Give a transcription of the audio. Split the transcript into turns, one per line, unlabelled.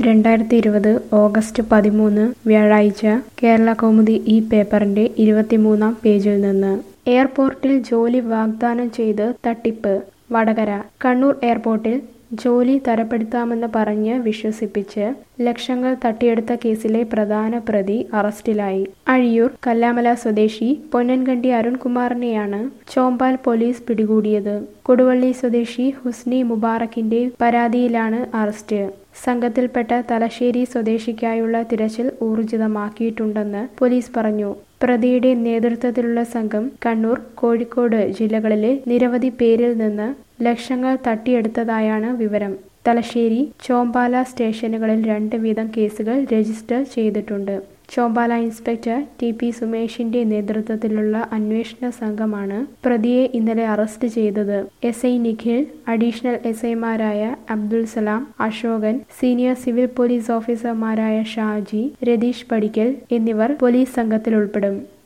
രണ്ടായിരത്തി ഇരുപത് ഓഗസ്റ്റ് പതിമൂന്ന് വ്യാഴാഴ്ച കേരള കൗമുദി ഈ പേപ്പറിന്റെ ഇരുപത്തിമൂന്നാം പേജിൽ നിന്ന് എയർപോർട്ടിൽ ജോലി വാഗ്ദാനം ചെയ്ത് തട്ടിപ്പ് വടകര കണ്ണൂർ എയർപോർട്ടിൽ ജോലി തരപ്പെടുത്താമെന്ന് പറഞ്ഞ് വിശ്വസിപ്പിച്ച് ലക്ഷങ്ങൾ തട്ടിയെടുത്ത കേസിലെ പ്രധാന പ്രതി അറസ്റ്റിലായി അഴിയൂർ കല്ലാമല സ്വദേശി പൊന്നൻകണ്ടി അരുൺകുമാറിനെയാണ് ചോമ്പാൽ പോലീസ് പിടികൂടിയത് കൊടുവള്ളി സ്വദേശി ഹുസ്നി മുബാറക്കിന്റെ പരാതിയിലാണ് അറസ്റ്റ് സംഘത്തിൽപ്പെട്ട തലശ്ശേരി സ്വദേശിക്കായുള്ള തിരച്ചിൽ ഊർജിതമാക്കിയിട്ടുണ്ടെന്ന് പോലീസ് പറഞ്ഞു പ്രതിയുടെ നേതൃത്വത്തിലുള്ള സംഘം കണ്ണൂർ കോഴിക്കോട് ജില്ലകളിലെ നിരവധി പേരിൽ നിന്ന് ലക്ഷങ്ങൾ തട്ടിയെടുത്തതായാണ് വിവരം തലശ്ശേരി ചോമ്പാല സ്റ്റേഷനുകളിൽ രണ്ട് വീതം കേസുകൾ രജിസ്റ്റർ ചെയ്തിട്ടുണ്ട് ചോമ്പാല ഇൻസ്പെക്ടർ ടി പി സുമേഷിന്റെ നേതൃത്വത്തിലുള്ള അന്വേഷണ സംഘമാണ് പ്രതിയെ ഇന്നലെ അറസ്റ്റ് ചെയ്തത് S I Nikhil additional S ഐമാരായ Abdul Salam Ashokan senior civil police ഓഫീസർമാരായ ഷാജി രതീഷ് പടിക്കൽ എന്നിവർ പോലീസ് സംഘത്തിൽ ഉൾപ്പെടും